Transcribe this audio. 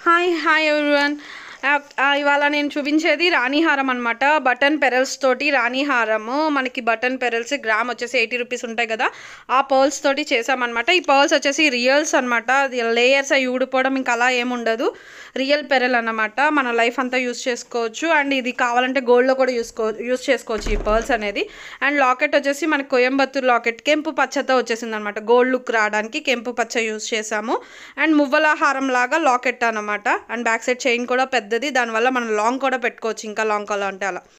hi hi everyone ఇవాళ నేను చూపించేది రాణి హారం అనమాట బటన్ పెరల్స్ తోటి రాణి హారము మనకి బటన్ పెరల్స్ గ్రామ్ వచ్చేసి ఎయిటీ రూపీస్ ఉంటాయి కదా ఆ పర్ల్స్ తోటి చేసామన్నమాట ఈ పర్ల్స్ వచ్చేసి రియల్స్ అనమాట లేయర్స్ అవి ఊడిపోవడం ఇంకా అలా ఏముండదు రియల్ పెరల్ అన్నమాట మన లైఫ్ అంతా యూస్ చేసుకోవచ్చు అండ్ ఇది కావాలంటే గోల్డ్లో కూడా యూస్కో యూస్ చేసుకోవచ్చు ఈ పర్ల్స్ అనేది అండ్ లాకెట్ వచ్చేసి మనకి కోయంబత్తూర్ లాకెట్ కెంపు పచ్చతో వచ్చేసింది అనమాట గోల్డ్ లుక్ రావడానికి కెంపు పచ్చ యూస్ చేసాము అండ్ మువ్వల హారం లాగా లాకెట్ అనమాట అండ్ బ్యాక్ సైడ్ చైన్ కూడా పెద్దది దానివల్ల మనం లాంగ్ కూడా పెట్టుకోవచ్చు ఇంకా లాంగ్ కావాలంటే అలా